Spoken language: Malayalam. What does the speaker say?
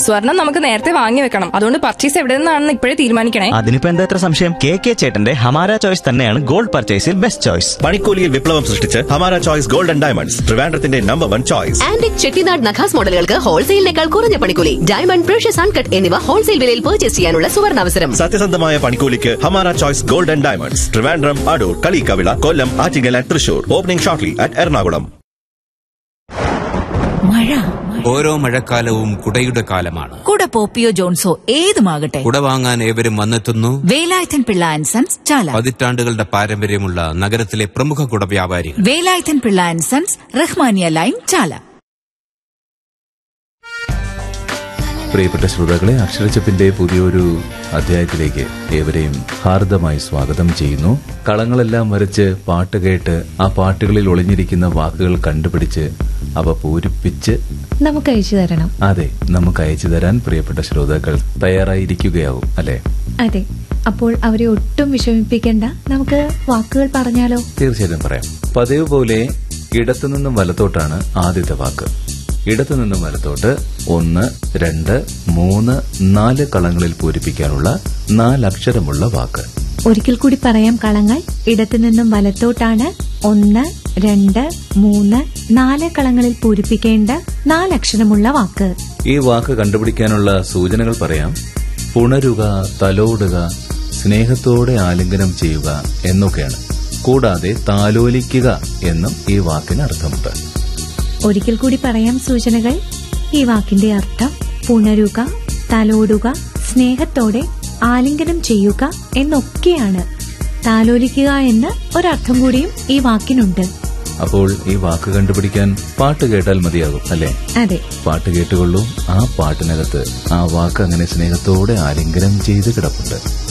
സ്വർണം നമുക്ക് നേരത്തെ വാങ്ങി വെക്കണം അതുകൊണ്ട് പർച്ചേസ് എവിടെ നിന്നാണെന്ന് ഇപ്പോഴേ തീരുമാനിക്കണേ അതിനിപ്പോ എന്താ ഇത്ര സംശയം കെ കെ ചേട്ടന്റെ ഹമാര ചോയ്സ് തന്നെയാണ് ഗോൾഡ് പർച്ചേസിൽ ബെസ്റ്റ് ചോയ്സ് പണിക്കൂലിയിൽ വിപ്ലവം സൃഷ്ടിച്ച് Hamara choice gold and diamonds ട്രിവാൻഡ്രത്തിന്റെ number one choice antique Chettinad Nakas മോഡലുകൾക്ക് ഹോൾസെയിലിനേക്കാൾ കുറഞ്ഞ പണിക്കൂലി ഡയമണ്ട് പ്രഷ്യസ് അൺകട്ട് എന്നിവ ഹോൾസെയിൽ വിലയിൽ പർച്ചേസ് ചെയ്യാനുള്ള സുവർണാവസരം സത്യസന്ധമായ പണിക്കൂലിക്ക് Hamara choice gold and diamonds Trivandrum Adoor Kalikkavila Kollam Attingal and Thrissur opening shortly at Ernakulam മഴ ഓരോ മഴക്കാലവും കുടയുടെ കാലമാണ് കുട പോപ്പിയോ ജോൺസോ ഏതുമാകട്ടെ കുട വാങ്ങാൻ ഏവരും വന്നെത്തുന്നു വേലായുധൻ പിള്ള ആൻഡ് സൺസ് ചാല പതിറ്റാണ്ടുകളുടെ പാരമ്പര്യമുള്ള നഗരത്തിലെ പ്രമുഖ കുട വ്യാപാരികൾ Velayudhan Pillai and sons Rahmania line Chala പ്രിയപ്പെട്ട ശ്രോതാക്കളെ അക്ഷരച്ചപ്പിന്റെ പുതിയൊരു അധ്യായത്തിലേക്ക് ഏവരെയും ഹാർദമായി സ്വാഗതം ചെയ്യുന്നു കളങ്ങളെല്ലാം വരച്ച് പാട്ട് കേട്ട് ആ പാട്ടുകളിൽ ഒളിഞ്ഞിരിക്കുന്ന വാക്കുകൾ കണ്ടുപിടിച്ച് അവ പൂരിപ്പിച്ച് നമുക്ക് അയച്ചു തരണം അതെ നമുക്ക് അയച്ചു തരാൻ പ്രിയപ്പെട്ട ശ്രോതാക്കൾ തയ്യാറായിരിക്കുകയാവും അല്ലെ അതെ അപ്പോൾ അവരെ ഒട്ടും വിഷമിപ്പിക്കേണ്ട നമുക്ക് വാക്കുകൾ പറഞ്ഞാലോ തീർച്ചയായിട്ടും പറയാം പതിവ് പോലെ ഇടത്തുനിന്നും വലത്തോട്ടാണ് ആദ്യത്തെ വാക്ക് ഇടത്തുനിന്നും വലത്തോട്ട് ഒന്ന് രണ്ട് മൂന്ന് നാല് കളങ്ങളിൽ പൂരിപ്പിക്കാനുള്ള നാലക്ഷരമുള്ള വാക്ക് ഒരിക്കൽ കൂടി പറയാം കളങ്ങൾ ഇടത്തു നിന്നും വലത്തോട്ടാണ് ഒന്ന് രണ്ട് മൂന്ന് നാല് കളങ്ങളിൽ പൂരിപ്പിക്കേണ്ട നാലക്ഷരമുള്ള വാക്ക് ഈ വാക്ക് കണ്ടുപിടിക്കാനുള്ള സൂചനകൾ പറയാം പുണരുക തലോടുക സ്നേഹത്തോടെ ആലിംഗനം ചെയ്യുക എന്നൊക്കെയാണ് കൂടാതെ താലോലിക്കുക എന്നും ഈ വാക്കിന് അർത്ഥമുണ്ട് ഒരിക്കൽ കൂടി പറയാം സൂചനകൾ ഈ വാക്കിന്റെ അർത്ഥം പുണരുക തലോടുക സ്നേഹത്തോടെ ആലിംഗനം ചെയ്യുക എന്നൊക്കെയാണ് താലോലിക്കുക എന്ന് ഒരർത്ഥം കൂടിയും ഈ വാക്കിനുണ്ട് അപ്പോൾ ഈ വാക്ക് കണ്ടുപിടിക്കാൻ പാട്ട് കേട്ടാൽ മതിയാകും അല്ലേ അതെ പാട്ട് കേട്ടുകൊള്ളൂ ആ പാട്ടിനകത്ത് ആ വാക്ക് അങ്ങനെ സ്നേഹത്തോടെ ആലിംഗനം ചെയ്ത് കിടപ്പുണ്ട്